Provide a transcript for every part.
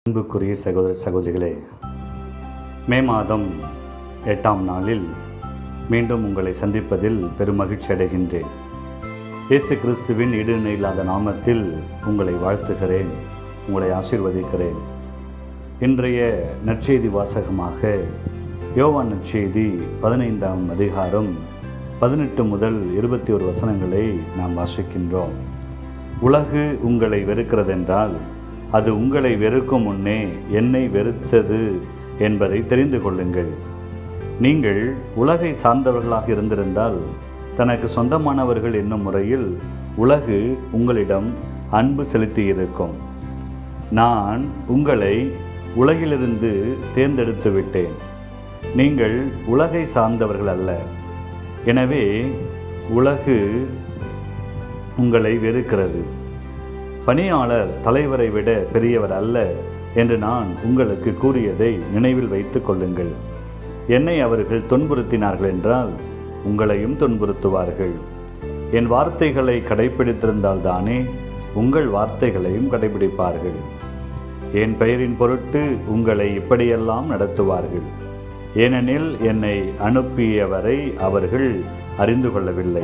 அன்புக்குரிய சகோதர சகோதரிகளே மே மாதம் எட்டாம் நாளில் மீண்டும் உங்களை சந்திப்பதில் பெரும் மகிழ்ச்சி அடைகின்றேன் இயேசு கிறிஸ்துவின் ஈடுநிலை இல்லாத நாமத்தில் உங்களை வாழ்த்துகிறேன் உங்களை ஆசீர்வதிக்கிறேன் இன்றைய நற்செய்தி வாசகமாக யோவான் நற்செய்தி பதினைந்தாம் அதிகாரம் பதினெட்டு முதல் இருபத்தி ஒரு வசனங்களை நாம் வாசிக்கின்றோம் உலகு உங்களை வெறுக்கிறதென்றால் அது உங்களை வெறுக்கும் முன்னே என்னை வெறுத்தது என்பதை தெரிந்து கொள்ளுங்கள் நீங்கள் உலகை சார்ந்தவர்களாக இருந்திருந்தால் தனக்கு சொந்தமானவர்கள் என்னும் முறையில் உலகு உங்களிடம் அன்பு செலுத்தியிருக்கும் நான் உங்களை உலகிலிருந்து தேர்ந்தெடுத்து விட்டேன் நீங்கள் உலகை சார்ந்தவர்கள் அல்ல எனவே உலகு உங்களை வெறுக்கிறது பணியாளர் தலைவரை விட பெரியவர் அல்ல என்று நான் உங்களுக்கு கூறியதை நினைவில் வைத்துக் கொள்ளுங்கள் என்னை அவர்கள் துன்புறுத்தினார்கள் என்றால் உங்களையும் துன்புறுத்துவார்கள் என் வார்த்தைகளை கடைபிடித்திருந்தால் தானே உங்கள் வார்த்தைகளையும் கடைபிடிப்பார்கள் என் பெயரின் பொருட்டு உங்களை இப்படியெல்லாம் நடத்துவார்கள் ஏனெனில் என்னை அனுப்பியவரை அவர்கள் அறிந்து கொள்ளவில்லை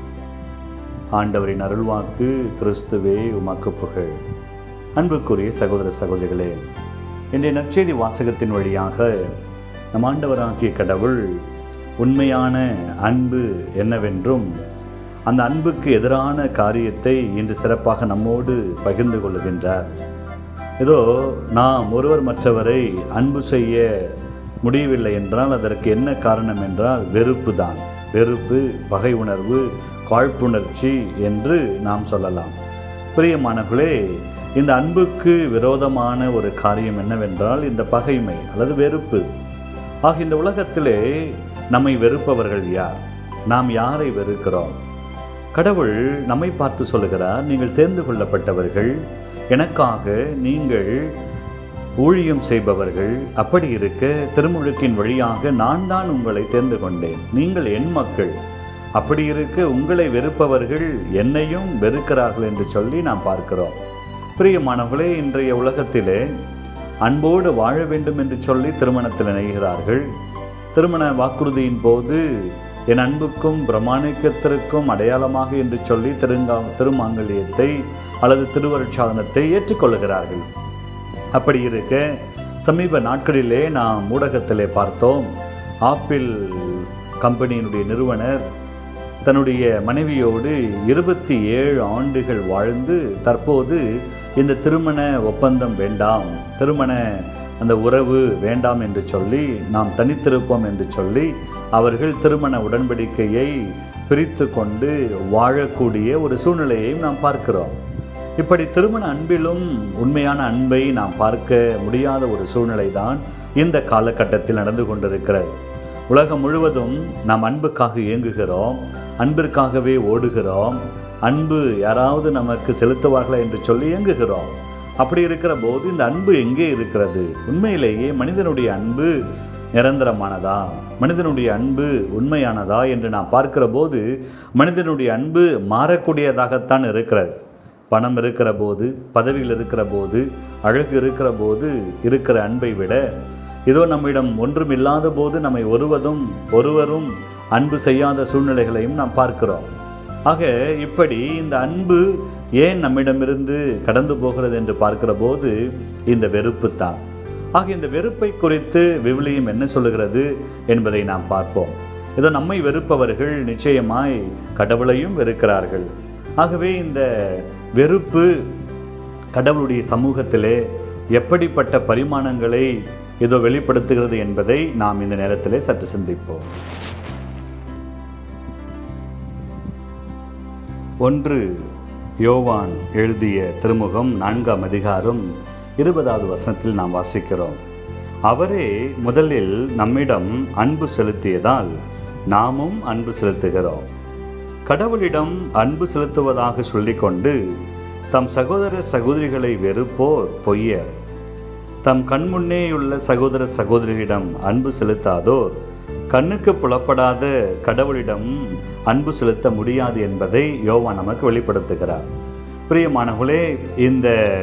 ஆண்டவரின் அருள்வாக்கு கிறிஸ்துவே உமக்கு புகழ் அன்புக்குரிய சகோதர சகோதரிகளே இன்றைய நற்செய்தி வாசகத்தின் வழியாக நம் ஆண்டவராகிய கடவுள் உண்மையான அன்பு என்னவென்றும் அந்த அன்புக்கு எதிரான காரியத்தை இன்று சிறப்பாக நம்மோடு பகிர்ந்து கொள்கின்றார் ஏதோ நாம் ஒருவர் மற்றவரை அன்பு செய்ய முடியவில்லை என்றால் அதற்கு என்ன காரணம் என்றால் வெறுப்பு தான் வெறுப்பு பகை உணர்வு காழ்ப்புணர்ச்சி என்று நாம் சொல்லலாம் பிரியமானவர்களே இந்த அன்புக்கு விரோதமான ஒரு காரியம் என்னவென்றால் இந்த பகைமை அல்லது வெறுப்பு ஆக இந்த உலகத்திலே நம்மை வெறுப்பவர்கள் யார் நாம் யாரை வெறுக்கிறோம் கடவுள் நம்மை பார்த்து சொல்லுகிறார் நீங்கள் தேர்ந்து கொள்ளப்பட்டவர்கள் எனக்காக நீங்கள் ஊழியம் செய்பவர்கள் அப்படி இருக்க திருமுழுக்கின் வழியாக நான் தான் உங்களை தேர்ந்து கொண்டேன் நீங்கள் என் மக்கள் அப்படி இருக்க உங்களை வெறுப்பவர்கள் என்னையும் வெறுக்கிறார்கள் என்று சொல்லி நாம் பார்க்கிறோம் பிரியமானவர்களே இன்றைய உலகத்திலே அன்போடு வாழ வேண்டும் என்று சொல்லி திருமணத்தில் இணைகிறார்கள் திருமண வாக்குறுதியின் போது என் அன்புக்கும் பிரமாணிக்கத்திற்கும் அடையாளமாக என்று சொல்லி திருங்கா திருமாங்கல்யத்தை அல்லது திருவருட்சாதனத்தை ஏற்றுக்கொள்கிறார்கள் அப்படி இருக்க சமீப நாட்களிலே நாம் ஊடகத்திலே பார்த்தோம் ஆப்பிள் கம்பெனியினுடைய நிறுவனர் தன்னுடைய மனைவியோடு இருபத்தி ஏழு ஆண்டுகள் வாழ்ந்து தற்போது இந்த திருமண ஒப்பந்தம் வேண்டாம் திருமண அந்த உறவு வேண்டாம் என்று சொல்லி நாம் தனித்திருப்போம் என்று சொல்லி அவர்கள் திருமண உடன்படிக்கையை பிரித்து கொண்டு வாழக்கூடிய ஒரு சூழ்நிலையையும் நாம் பார்க்கிறோம் இப்படி திருமண அன்பிலும் உண்மையான அன்பை நாம் பார்க்க முடியாத ஒரு சூழ்நிலை தான் இந்த காலகட்டத்தில் நடந்து கொண்டிருக்கிறது உலகம் முழுவதும் நாம் அன்புக்காக இயங்குகிறோம் அன்பிற்காகவே ஓடுகிறோம் அன்பு யாராவது நமக்கு செலுத்துவார்களா என்று சொல்லி இயங்குகிறோம் அப்படி இருக்கிற போது இந்த அன்பு எங்கே இருக்கிறது உண்மையிலேயே மனிதனுடைய அன்பு நிரந்தரமானதா மனிதனுடைய அன்பு உண்மையானதா என்று நாம் பார்க்கிற போது மனிதனுடைய அன்பு மாறக்கூடியதாகத்தான் இருக்கிறது பணம் இருக்கிற போது பதவியில் இருக்கிற போது அழகு இருக்கிற போது இருக்கிற அன்பை விட இதோ நம்மிடம் ஒன்றும் இல்லாத போது நம்மை ஒருவதும் ஒருவரும் அன்பு செய்யாத சூழ்நிலைகளையும் நாம் பார்க்கிறோம் ஆக இப்படி இந்த அன்பு ஏன் நம்மிடமிருந்து கடந்து போகிறது என்று பார்க்கிற போது இந்த வெறுப்பு தான் ஆக இந்த வெறுப்பை குறித்து விவிலியம் என்ன சொல்லுகிறது என்பதை நாம் பார்ப்போம் இதோ நம்மை வெறுப்பவர்கள் நிச்சயமாய் கடவுளையும் வெறுக்கிறார்கள் ஆகவே இந்த வெறுப்பு கடவுளுடைய சமூகத்திலே எப்படிப்பட்ட பரிமாணங்களை இதோ வெளிப்படுத்துகிறது என்பதை நாம் இந்த நேரத்திலே சற்று சிந்திப்போம் ஒன்று யோவான் எழுதிய திருமுகம் நான்காம் அதிகாரம் இருபதாவது வசனத்தில் நாம் வாசிக்கிறோம் அவரே முதலில் நம்மிடம் அன்பு செலுத்தியதால் நாமும் அன்பு செலுத்துகிறோம் கடவுளிடம் அன்பு செலுத்துவதாக சொல்லிக்கொண்டு தம் சகோதர சகோதரிகளை வெறுப்போர் பொய்யர் தம் கண்முன்னேயுள்ள சகோதர சகோதரிகளிடம் அன்பு செலுத்தாதோர் கண்ணுக்கு புலப்படாத கடவுளிடம் அன்பு செலுத்த முடியாது என்பதை யோவான் நமக்கு வெளிப்படுத்துகிறார் பிரியமானவர்களே இந்த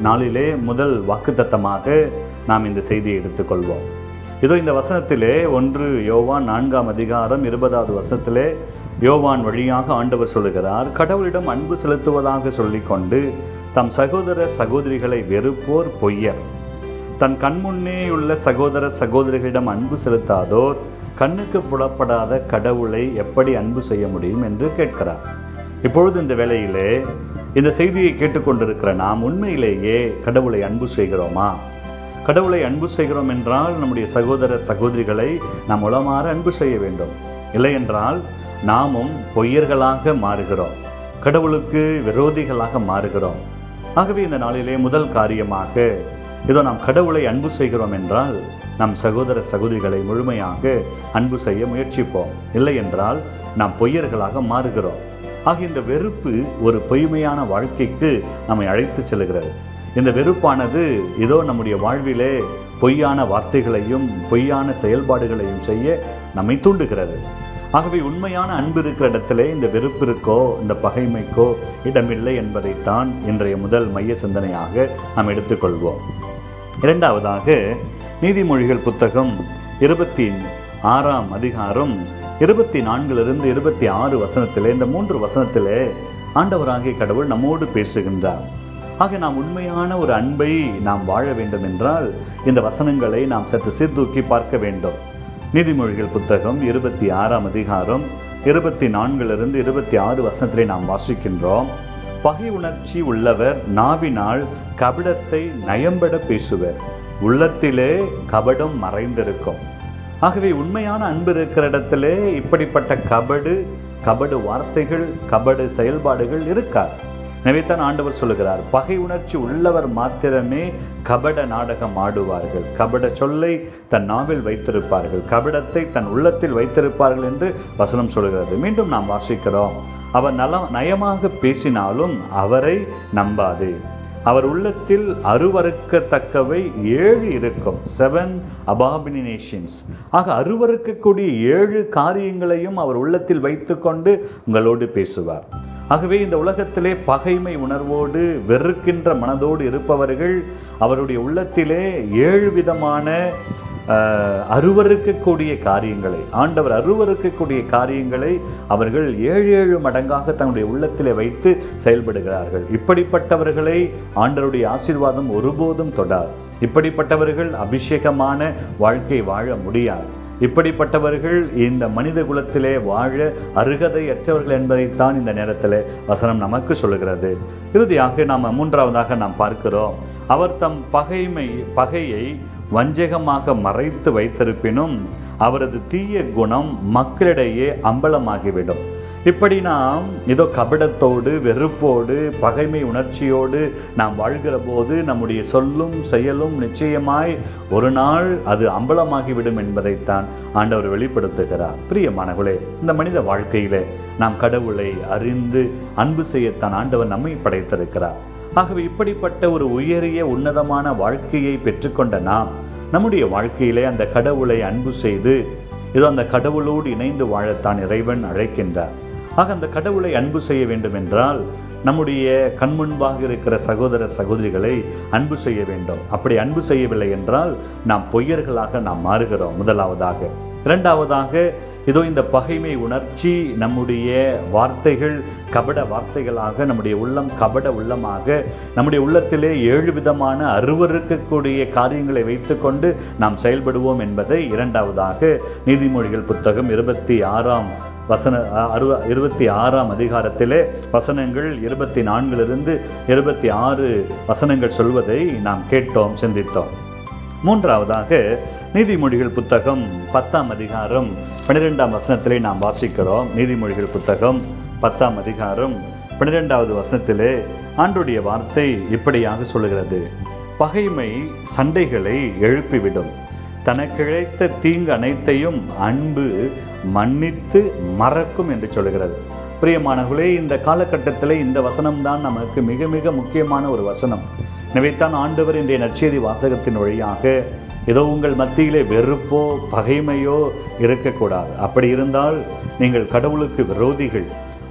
நாளிலே முதல் வாக்குத்தத்தமாக நாம் இந்த செய்தியை எடுத்துக்கொள்வோம் இதோ இந்த வசனத்திலே ஒன்று யோவான் நான்காம் அதிகாரம் இருபதாவது வசனத்திலே யோவான் வழியாக ஆண்டவர் சொல்லுகிறார் கடவுளிடம் அன்பு செலுத்துவதாக சொல்லிக்கொண்டு தம் சகோதர சகோதரிகளை வெறுப்போர் பொய்யர் தன் கண்முன்னேயுள்ள சகோதர சகோதரிகளிடம் அன்பு செலுத்தாதோர் கண்ணுக்கு புலப்படாத கடவுளை எப்படி அன்பு செய்ய முடியும் என்று கேட்கிறார் இப்பொழுது இந்த வேளையிலே இந்த செய்தியை கேட்டுக்கொண்டிருக்கிற நாம் உண்மையிலேயே கடவுளை அன்பு செய்கிறோமா கடவுளை அன்பு செய்கிறோம் என்றால் நம்முடைய சகோதர சகோதரிகளை நாம் உளமாற அன்பு செய்ய வேண்டும் இல்லை என்றால் நாமும் பொய்யர்களாக மாறுகிறோம் கடவுளுக்கு விரோதிகளாக மாறுகிறோம் ஆகவே இந்த நாளிலே முதல் காரியமாக இதோ நாம் கடவுளை அன்பு செய்கிறோம் என்றால் நம் சகோதர சகோதரிகளை முழுமையாக அன்பு செய்ய முயற்சிப்போம் இல்லை என்றால் நாம் பொய்யர்களாக மாறுகிறோம் ஆக இந்த வெறுப்பு ஒரு பொய்மையான வாழ்க்கைக்கு நம்மை அழைத்து செல்கிறது இந்த வெறுப்பானது இதோ நம்முடைய வாழ்விலே பொய்யான வார்த்தைகளையும் பொய்யான செயல்பாடுகளையும் செய்ய நம்மை தூண்டுகிறது ஆகவே உண்மையான அன்பு இருக்கிற இடத்திலே இந்த வெறுப்பிற்கோ இந்த பகைமைக்கோ இடமில்லை என்பதைத்தான் இன்றைய முதல் மைய சிந்தனையாக நாம் எடுத்துக்கொள்வோம் இரண்டாவதாக நீதிமொழிகள் புத்தகம் இருபத்தி ஆறாம் அதிகாரம் இருபத்தி நான்கிலிருந்து இருபத்தி ஆறு வசனத்திலே இந்த மூன்று வசனத்திலே ஆண்டவராகிய கடவுள் நம்மோடு பேசுகின்றார் ஆக நாம் உண்மையான ஒரு அன்பை நாம் வாழ வேண்டும் என்றால் இந்த வசனங்களை நாம் சற்று சீர்தூக்கி பார்க்க வேண்டும் நீதிமொழிகள் புத்தகம் இருபத்தி ஆறாம் அதிகாரம் இருபத்தி நான்கிலிருந்து இருபத்தி ஆறு வசனத்திலே நாம் வாசிக்கின்றோம் பகை உணர்ச்சி உள்ளவர் நாவினால் கபடத்தை நயம்பட பேசுவர் உள்ளத்திலே கபடம் மறைந்திருக்கும் ஆகவே உண்மையான அன்பு இருக்கிற இடத்திலே இப்படிப்பட்ட கபடு கபடு வார்த்தைகள் கபடு செயல்பாடுகள் இருக்காது எனவே தான் ஆண்டவர் சொல்லுகிறார் பகை உணர்ச்சி உள்ளவர் மாத்திரமே கபட நாடகம் ஆடுவார்கள் கபட சொல்லை தன் நாவில் வைத்திருப்பார்கள் கபடத்தை தன் உள்ளத்தில் வைத்திருப்பார்கள் என்று வசனம் சொல்கிறது மீண்டும் நாம் வாசிக்கிறோம் அவர் நல நயமாக பேசினாலும் அவரை நம்பாது அவர் உள்ளத்தில் அருவறுக்கத்தக்கவை ஏழு இருக்கும் செவன் அபாபினேஷன்ஸ் ஆக அருவறுக்கக்கூடிய ஏழு காரியங்களையும் அவர் உள்ளத்தில் வைத்துக்கொண்டு உங்களோடு பேசுவார் ஆகவே இந்த உலகத்திலே பகைமை உணர்வோடு வெறுக்கின்ற மனதோடு இருப்பவர்கள் அவருடைய உள்ளத்திலே ஏழு விதமான அஹ், அருவருக்கக்கூடிய காரியங்களை ஆண்டவர் அருவருக்கக்கூடிய காரியங்களை அவர்கள் ஏழு ஏழு மடங்காக தன்னுடைய உள்ளத்திலே வைத்து செயல்படுகிறார்கள் இப்படிப்பட்டவர்களை ஆண்டவருடைய ஆசீர்வாதம் ஒருபோதும் தொடார் இப்படிப்பட்டவர்கள் அபிஷேகமான வாழ்க்கை வாழ முடியாது இப்படிப்பட்டவர்கள் இந்த மனித குலத்திலே வாழ அருகதையற்றவர்கள் என்பதைத்தான் இந்த நேரத்தில் வசனம் நமக்கு சொல்லுகிறது இறுதியாக நாம் மூன்றாவதாக நாம் பார்க்கிறோம் அவர் தம் பகைமை பகையை வஞ்சகமாக மறைத்து வைத்திருப்பினும் அவரது தீய குணம் மக்களிடையே அம்பலமாகிவிடும் இப்படி நாம் ஏதோ கபடத்தோடு வெறுப்போடு பகைமை உணர்ச்சியோடு நாம் வாழ்கிற போது நம்முடைய சொல்லும் செயலும் நிச்சயமாய் ஒரு நாள் அது அம்பலமாகிவிடும் என்பதைத்தான் ஆண்டவர் வெளிப்படுத்துகிறார் பிரியமானவர்களே இந்த மனித வாழ்க்கையிலே நாம் கடவுளை அறிந்து அன்பு செய்யத்தான் ஆண்டவர் நம்மை படைத்திருக்கிறார் ஆகவே இப்படிப்பட்ட ஒரு உயரிய உன்னதமான வாழ்க்கையை பெற்றுக்கொண்ட நாம் நம்முடைய வாழ்க்கையிலே அந்த கடவுளை அன்பு செய்து இதோ அந்த கடவுளோடு இணைந்து வாழத்தான் இறைவன் அழைக்கின்றார் ஆக அந்த கடவுளை அன்பு செய்ய வேண்டும் என்றால் நம்முடைய கண்முன்பாக இருக்கிற சகோதர சகோதரிகளை அன்பு செய்ய வேண்டும் அப்படி அன்பு செய்யவில்லை என்றால் நாம் பொய்யர்களாக நாம் மாறுகிறோம் முதலாவதாக இரண்டாவதாக இதோ இந்த பகைமை உணர்ச்சி நம்முடைய வார்த்தைகள் கபட வார்த்தைகளாக நம்முடைய உள்ளம் கபட உள்ளமாக நம்முடைய உள்ளத்திலே ஏழு விதமான அருவருக்கக்கூடிய காரியங்களை வைத்துக்கொண்டு நாம் செயல்படுவோம் என்பதை இரண்டாவதாக நீதிமொழிகள் புத்தகம் இருபத்தி ஆறாம் வசன அறு இருபத்தி ஆறாம் அதிகாரத்திலே வசனங்கள் இருபத்தி நான்கிலிருந்து இருபத்தி ஆறு வசனங்கள் சொல்வதை நாம் கேட்டோம் சிந்தித்தோம் மூன்றாவதாக நீதிமொழிகள் புத்தகம் பத்தாம் அதிகாரம் பன்னிரெண்டாம் வசனத்திலே நாம் வாசிக்கிறோம் நீதிமொழிகள் புத்தகம் பத்தாம் அதிகாரம் பன்னிரெண்டாவது வசனத்திலே ஆண்டுடைய வார்த்தை இப்படியாக சொல்லுகிறது பகைமை சண்டைகளை எழுப்பிவிடும் தனக்கிழைத்த தீங்கு அனைத்தையும் அன்பு மன்னித்து மறக்கும் என்று சொல்கிறது பிரியமானவர்களே இந்த காலகட்டத்தில் இந்த வசனம்தான் நமக்கு மிக மிக முக்கியமான ஒரு வசனம் எனவேத்தான் ஆண்டவர் இன்றைய நற்செய்தி வாசகத்தின் வழியாக ஏதோ உங்கள் மத்தியிலே வெறுப்போ பகைமையோ இருக்கக்கூடாது அப்படி இருந்தால் நீங்கள் கடவுளுக்கு விரோதிகள்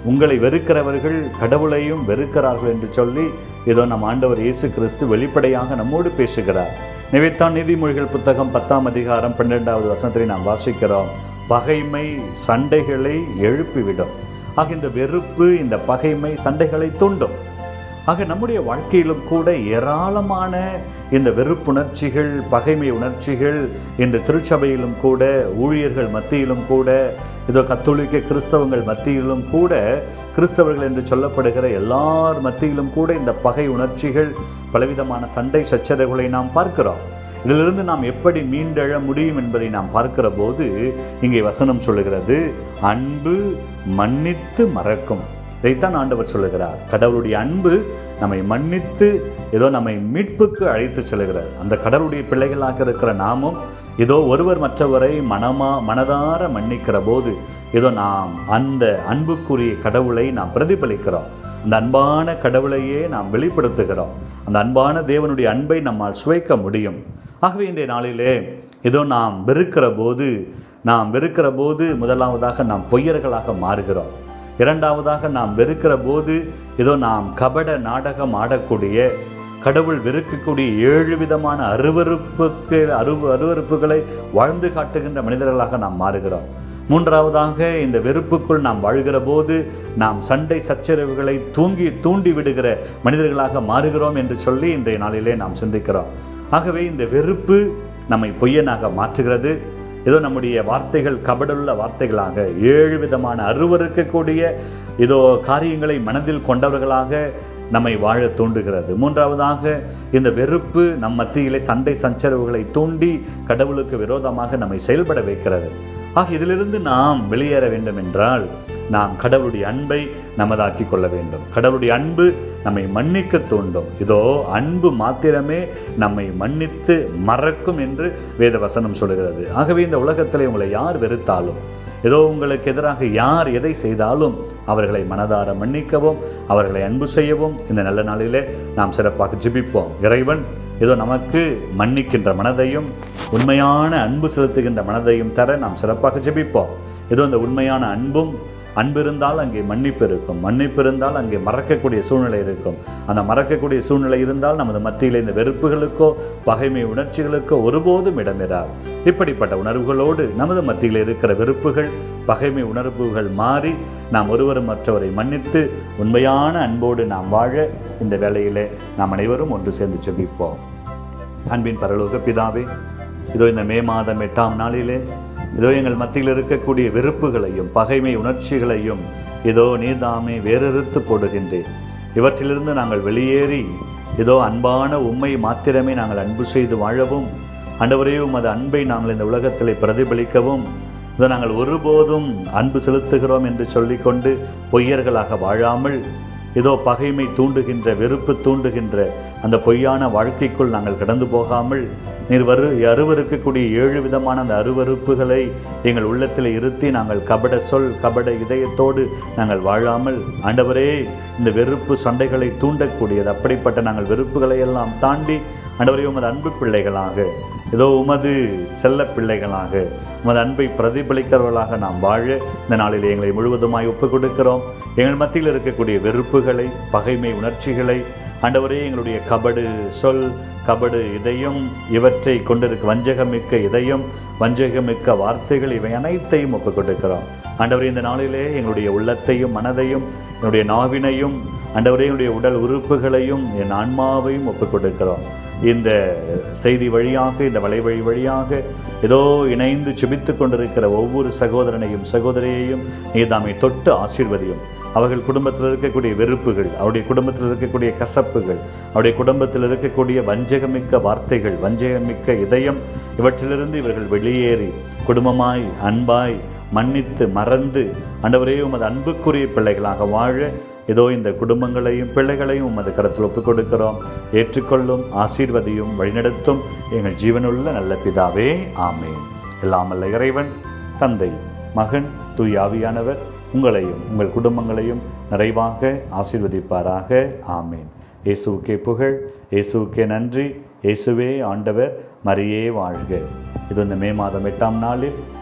உங்களை வெறுக்கிறவர்கள் கடவுளையும் வெறுக்கிறார்கள் என்று சொல்லி இதோ நம் ஆண்டவர் இயேசு கிறிஸ்து வெளிப்படையாக நம்மோடு பேசுகிறார் நிவைத்தான் நீதிமொழிகள் புத்தகம் பத்தாம் அதிகாரம் பன்னிரெண்டாவது வசனத்தை நாம் வாசிக்கிறோம் பகைமை சண்டைகளை எழுப்பிவிடும் ஆக இந்த வெறுப்பு இந்த பகைமை சண்டைகளை தூண்டும் ஆக நம்முடைய வாழ்க்கையிலும் கூட ஏராளமான இந்த வெறுப்புணர்ச்சிகள் பகைமை உணர்ச்சிகள் இந்த திருச்சபையிலும் கூட ஊழியர்கள் மத்தியிலும் கூட இதோ கத்தோலிக்க கிறிஸ்தவங்கள் மத்தியிலும் கூட கிறிஸ்தவர்கள் என்று சொல்லப்படுகிற எல்லார் மத்தியிலும் கூட இந்த பகை உணர்ச்சிகள் பலவிதமான சண்டை சச்சரவுகளை நாம் பார்க்கிறோம் இதிலிருந்து நாம் எப்படி மீண்டெழ முடியும் என்பதை நாம் பார்க்கிற போது இங்கே வசனம் சொல்லுகிறது அன்பு மன்னித்து மறக்கும் இதைத்தான் ஆண்டவர் சொல்லுகிறார் கடவுளுடைய அன்பு நம்மை மன்னித்து ஏதோ நம்மை மீட்புக்கு அழைத்து செல்கிறார் அந்த கடவுளுடைய பிள்ளைகளாக இருக்கிற நாமும் ஏதோ ஒருவர் மற்றவரை மனமா மனதார மன்னிக்கிற போது ஏதோ நாம் அந்த அன்புக்குரிய கடவுளை நாம் பிரதிபலிக்கிறோம் அந்த அன்பான கடவுளையே நாம் வெளிப்படுத்துகிறோம் அந்த அன்பான தேவனுடைய அன்பை நம்மால் சுவைக்க முடியும் ஆகவே இன்றைய நாளிலே ஏதோ நாம் வெறுக்கிற போது நாம் வெறுக்கிற போது முதலாவதாக நாம் பொய்யர்களாக மாறுகிறோம் இரண்டாவதாக நாம் வெறுக்கிற போது ஏதோ நாம் கபட நாடகம் ஆடக்கூடிய கடவுள் வெறுக்கக்கூடிய ஏழு விதமான அருவருப்புக்கு அருவு அருவருப்புகளை வாழ்ந்து காட்டுகின்ற மனிதர்களாக நாம் மாறுகிறோம் மூன்றாவதாக இந்த வெறுப்புக்குள் நாம் வாழ்கிற போது நாம் சண்டை சச்சரவுகளை தூங்கி தூண்டி விடுகிற மனிதர்களாக மாறுகிறோம் என்று சொல்லி இன்றைய நாளிலே நாம் சிந்திக்கிறோம் ஆகவே இந்த வெறுப்பு நம்மை பொய்யனாக மாற்றுகிறது ஏதோ நம்முடைய வார்த்தைகள் கபடுள்ள வார்த்தைகளாக ஏழு விதமான அருவருக்கக்கூடிய இதோ காரியங்களை மனதில் கொண்டவர்களாக நம்மை வாழ தூண்டுகிறது மூன்றாவதாக இந்த வெறுப்பு நம் மத்தியிலே சண்டை சச்சரவுகளை தூண்டி கடவுளுக்கு விரோதமாக நம்மை செயல்பட வைக்கிறது ஆக இதிலிருந்து நாம் வெளியேற வேண்டும் என்றால் நாம் கடவுளுடைய அன்பை நமதாக்கி கொள்ள வேண்டும் கடவுளுடைய அன்பு நம்மை மன்னிக்க தூண்டும் இதோ அன்பு மாத்திரமே நம்மை மன்னித்து மறக்கும் என்று வேத வசனம் சொல்கிறது ஆகவே இந்த உலகத்திலே உங்களை யார் வெறுத்தாலும் ஏதோ உங்களுக்கு எதிராக யார் எதை செய்தாலும் அவர்களை மனதார மன்னிக்கவும் அவர்களை அன்பு செய்யவும் இந்த நல்ல நாளிலே நாம் சிறப்பாக ஜெபிப்போம் இறைவன் ஏதோ நமக்கு மன்னிக்கின்ற மனதையும் உண்மையான அன்பு செலுத்துகின்ற மனதையும் தர நாம் சிறப்பாக ஜெபிப்போம் ஏதோ இந்த உண்மையான அன்பும் அன்பு இருந்தால் அங்கே மன்னிப்பு இருக்கும் மன்னிப்பு இருந்தால் அங்கே மறக்கக்கூடிய சூழ்நிலை இருக்கும் அந்த மறக்கக்கூடிய சூழ்நிலை இருந்தால் நமது மத்தியில் இந்த வெறுப்புகளுக்கோ பகைமை உணர்ச்சிகளுக்கோ ஒருபோதும் இடமிராது இப்படிப்பட்ட உணர்வுகளோடு நமது மத்தியில் இருக்கிற வெறுப்புகள் பகைமை உணர்வுகள் மாறி நாம் ஒருவரும் மற்றவரை மன்னித்து உண்மையான அன்போடு நாம் வாழ இந்த வேளையிலே நாம் அனைவரும் ஒன்று சேர்ந்து செபிப்போம் அன்பின் பரலோக பிதாவே இதோ இந்த மே மாதம் எட்டாம் நாளிலே இதோ எங்கள் மத்தியில் இருக்கக்கூடிய வெறுப்புகளையும் பகைமை உணர்ச்சிகளையும் இதோ நீர்தாமே வேறறுத்து போடுகின்றேன் இவற்றிலிருந்து நாங்கள் வெளியேறி இதோ அன்பான உம்மை மாத்திரமே நாங்கள் அன்பு செய்து வாழவும் ஆண்டவரே உமது அன்பை நாங்கள் இந்த உலகத்திலே பிரதிபலிக்கவும் இதோ நாங்கள் ஒருபோதும் அன்பு செலுத்துகிறோம் என்று சொல்லிக்கொண்டு பொய்யர்களாக வாழாமல் இதோ பகைமை தூண்டுகின்ற வெறுப்பு தூண்டுகின்ற அந்த பொய்யான வாழ்க்கைக்குள் நாங்கள் கடந்து போகாமல் நீர் வரு அருவருக்கக்கூடிய ஏழு விதமான அந்த அருவருப்புகளை எங்கள் உள்ளத்தில் இருத்தி நாங்கள் கபட சொல் கபட இதயத்தோடு நாங்கள் வாழாமல் ஆண்டவரே இந்த வெறுப்பு சண்டைகளை தூண்டக்கூடியது அப்படிப்பட்ட நாங்கள் வெறுப்புகளை எல்லாம் தாண்டி ஆண்டவரே உமது அன்பு பிள்ளைகளாக ஏதோ உமது செல்ல பிள்ளைகளாக உமது அன்பை பிரதிபலிக்கிறவர்களாக நாம் வாழ இந்த நாளில் எங்களை முழுவதுமாய் ஒப்புக் கொடுக்கிறோம் எங்கள் மத்தியில் இருக்கக்கூடிய வெறுப்புகளை பகைமை உணர்ச்சிகளை ஆண்டவரே எங்களுடைய கபடு சொல் கபடு இதயம் இவற்றை கொண்டிருக்க வஞ்சகமிக்க இதயம் வஞ்சகமிக்க வார்த்தைகள் இவை அனைத்தையும் ஒப்புக் கொடுக்கிறோம் ஆண்டவரே இந்த நாளிலே எங்களுடைய உள்ளத்தையும் மனதையும் என்னுடைய நாவினையும் ஆண்டவரே என்னுடைய உடல் உறுப்புகளையும் என் ஆன்மாவையும் ஒப்புக் கொடுக்கிறோம் இந்த செய்தி வழியாக இந்த வலைவழி வழியாக ஏதோ இணைந்து செபித்து கொண்டிருக்கிற ஒவ்வொரு சகோதரனையும் சகோதரியையும் நீதாமை தொட்டு ஆசீர்வதியும் அவர்கள் குடும்பத்தில் இருக்கக்கூடிய வெறுப்புகள் அவருடைய குடும்பத்தில் இருக்கக்கூடிய கசப்புகள் அவருடைய குடும்பத்தில் இருக்கக்கூடிய வஞ்சகமிக்க வார்த்தைகள் வஞ்சகமிக்க இதயம் இவற்றிலிருந்து இவர்கள் வெளியேறி குடும்பமாய் அன்பாய் மன்னித்து மறந்து ஆண்டவரே உமது அன்புக்குரிய பிள்ளைகளாக வாழ இதோ இந்த குடும்பங்களையும் பிள்ளைகளையும் உமது கருத்தில் ஒப்புக் கொடுக்கிறோம் ஏற்றுக்கொள்ளும் ஆசீர்வதியும் வழிநடத்தும் எங்கள் ஜீவனுள்ள நல்ல பிதாவே ஆமேன் எல்லாமல்ல இறைவன் தந்தை மகன் தூய் ஆவியானவர் உங்களையும் உங்கள் குடும்பங்களையும் நிறைவாக ஆசீர்வதிப்பாராக ஆமேன் இயேசுவுக்கே புகழ் இயேசுவுக்கே நன்றி இயேசுவே ஆண்டவர் மரியே வாழ்க இது இந்த மே மாதம் எட்டாம் நாளில்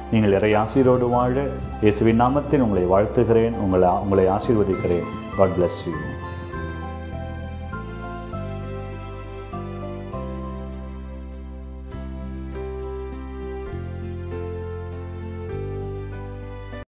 நீங்கள் இறை ஆசீரோடு வாழ இயேசுவின் நாமத்தில் உங்களை வாழ்த்துகிறேன் உங்களை உங்களை ஆசீர்வதிக்கிறேன் காட் bless யூ